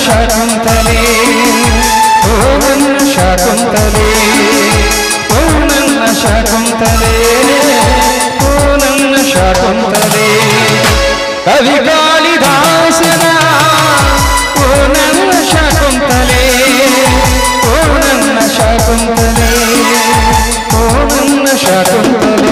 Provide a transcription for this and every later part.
ಶಾಕುಂತಲೆ ಓ ನನ್ನ ಶಾಕುಂತಲೆ ಓ ನನ್ನ ಶಾಕುಂತಲೆ ಓ ನನ್ನ ಶಾಕುಂತಲೆ ಕವಿ ಕಾಳಿದಾಸನ ಓ ನನ್ನ ಶಾಕುಂತಲೆ ಓ ನನ್ನ ಶಾಕುಂತಲೆ ಓ ನನ್ನ ಶಾಕುಂತಲೆ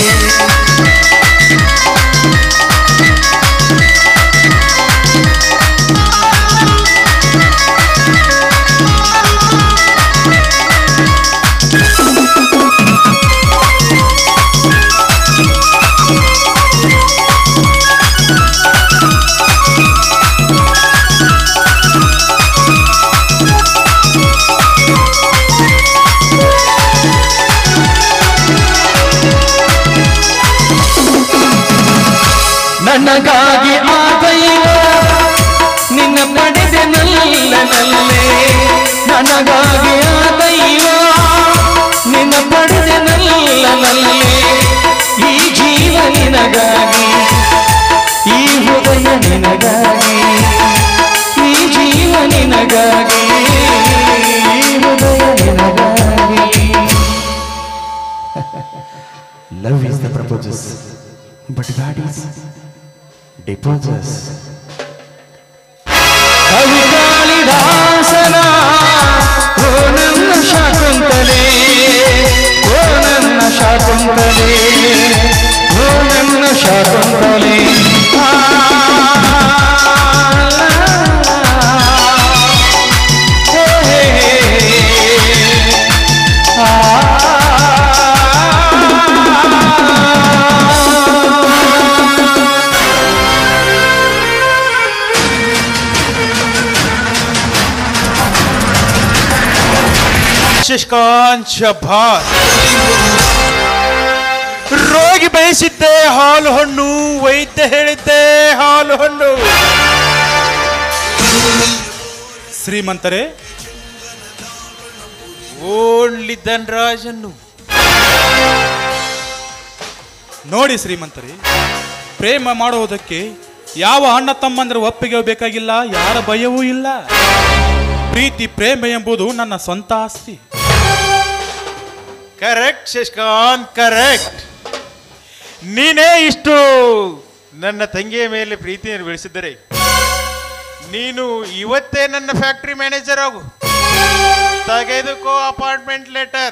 ನನಗಾಗಿ ಆ ದೈವ ನಿನ್ನ ಪಡೆದೆ ನಲ್ಲನಲ್ಲೇ ನನಗಾಗಿ ಆ ದೈವ ನಿನ್ನ ಪಡೆದೆ ನಲ್ಲನಲ್ಲೇ ಈ ಜೀವ ನಿನಗಾಗಿ ಈ ಹೃದಯ ನಿನಗಾಗಿ ಈ ಜೀವ ನಿನಗಾಗಿ ಈ ಹೃದಯ ನಿನಗಾಗಿ Love is the proposes, but God is deposes. ಕವಿ ಕಾಳಿದಾಸನ ಓ ನನ್ನ ಶಾಕುಂತಲೆ ಓ ನನ್ನ ಶಾಕುಂತಲೆ ಓ ನನ್ನ ಶಾಕುಂತಲೆ ಆ, ಹೇ, ಹೇ, ಆ ಶಶಿಕಾಂತ್ ಶಭಾಸ್ ರೋಗಿ ಬಯಸಿದ್ದೆ ಹಾಲು ಹಣ್ಣು ವೈದ್ಯ ಹೇಳಿದ್ದೆ ಹಾಲು ಹಣ್ಣು ಶ್ರೀಮಂತರೇ ಓನ್ಲಿ ಧನರಾಜನ್ನು ನೋಡಿ ಶ್ರೀಮಂತರೇ ಪ್ರೇಮ ಮಾಡುವುದಕ್ಕೆ ಯಾವ ಅಣ್ಣ ತಮ್ಮಂದ್ರ ಒಪ್ಪಿಗೆ ಬೇಕಾಗಿಲ್ಲ ಯಾರ ಭಯವೂ ಇಲ್ಲ ಪ್ರೀತಿ ಪ್ರೇಮ ಎಂಬುದು ನನ್ನ ಸ್ವಂತ ಆಸ್ತಿ ಕರೆಕ್ಟ್ ಶಶಿಕಾಂತ್ ಕರೆಕ್ಟ್ ನೀನೇ ಇಷ್ಟು ನನ್ನ ತಂಗಿಯ ಮೇಲೆ ಪ್ರೀತಿಯನ್ನು ಬೆಳೆಸಿದ್ದರೆ ನೀನು ಇವತ್ತೇ ನನ್ನ ಫ್ಯಾಕ್ಟರಿ ಮ್ಯಾನೇಜರ್ ಆಗು ತೆಗೆದುಕೋ ಅಪಾರ್ಟ್ಮೆಂಟ್ ಲೆಟರ್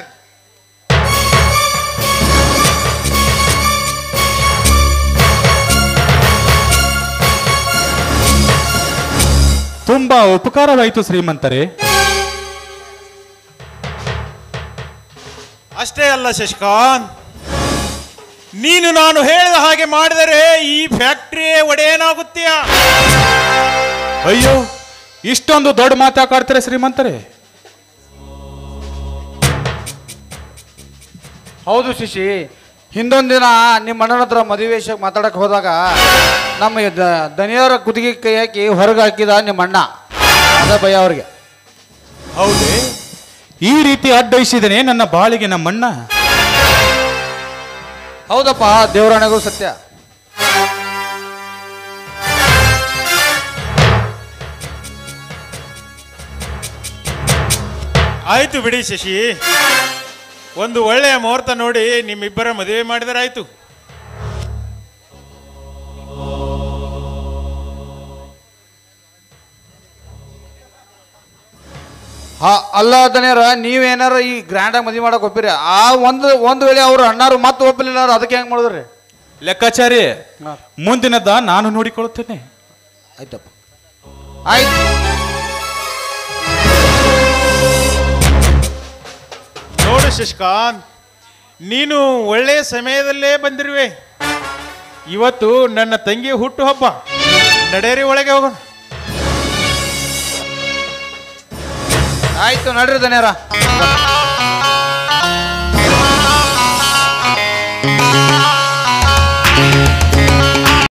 ತುಂಬಾ ಉಪಕಾರವಾಯಿತು ಶ್ರೀಮಂತರೇ ಅಷ್ಟೇ ಅಲ್ಲ ಶಶಿಕಾಂತ್ ನೀನು ನಾನು ಹೇಳಿದ ಹಾಗೆ ಮಾಡಿದರೆ ಈ ಫ್ಯಾಕ್ಟರಿಯೇ ಒಡೆಯನಾಗುತ್ತೀಯ ಅಯ್ಯೋ ಇಷ್ಟೊಂದು ದೊಡ್ಡ ಮಾತಾಡ್ತಾರೆ ಶ್ರೀಮಂತರೇ ಹೌದು ಶಿಶಿ ಹಿಂದೊಂದು ದಿನ ನಿಮ್ಮ ಅಣ್ಣನ ಹತ್ರ ಮದುವೆ ವಿಷಯಕ್ಕೆ ಮಾತಾಡಕ್ಕೆ ಹೋದಾಗ ನಮ್ಮ ದ- ದನಿಯವರ ಕುತ್ತಿಗೆ ಕೈ ಹಾಕಿ ಹೊರಗೆ ಹಾಕಿದ ನಿಮ್ಮ ಅಣ್ಣ ಅದ ಭಯ ಅವ್ರಿಗೆ ಹೌದೇ ಈ ರೀತಿ ಅಡ್ಡಯಿಸಿದನೆ ನನ್ನ ಬಾಳಿಗೆ ನಮ್ಮಣ್ಣ ಹೌದಪ್ಪ ದೇವರಾಣೆಗೂ ಸತ್ಯ ಆಯ್ತು ಬಿಡಿ ಶಶಿ ಒಂದು ಒಳ್ಳೆಯ ಮುಹೂರ್ತ ನೋಡಿ ನಿಮ್ಮಿಬ್ಬರ ಮದುವೆ ಮಾಡಿದರಾಯ್ತು ಹಾ ಅಲ್ಲ ದನಿಯರ ನೀವೇನಾರ ಈ ಗ್ರ್ಯಾಂಡಾಗಿ ಮದುವೆ ಮಾಡಕ್ಕೆ ಒಪ್ಪಿರಿ ಆ ಒಂದು ಒಂದು ವೇಳೆ ಅವ್ರು ಅಣ್ಣಾರು ಮತ್ತೆ ಒಪ್ಪಲಿಲ್ಲ ಅಂದ್ರೆ ಅದಕ್ಕೆ ಹೆಂಗೆ ಮಾಡಿದ್ರಿ ಲೆಕ್ಕಾಚಾರಿ ಮುಂದಿನದ ನಾನು ನೋಡಿಕೊಳ್ಳುತ್ತೇನೆ ಆಯ್ತಪ್ಪ ಆಯ್ತು ನೋಡು ಶಶಿಕಾಂತ್ ನೀನು ಒಳ್ಳೆಯ ಸಮಯದಲ್ಲೇ ಬಂದಿರುವೆ ಇವತ್ತು ನನ್ನ ತಂಗಿ ಹುಟ್ಟು ಹಬ್ಬ ನಡೆಯರಿ ಒಳಗೆ ಹೋಗೋಣ ಆಯ್ತು ನಡ್ರಿ ದನಿಯರ ಆ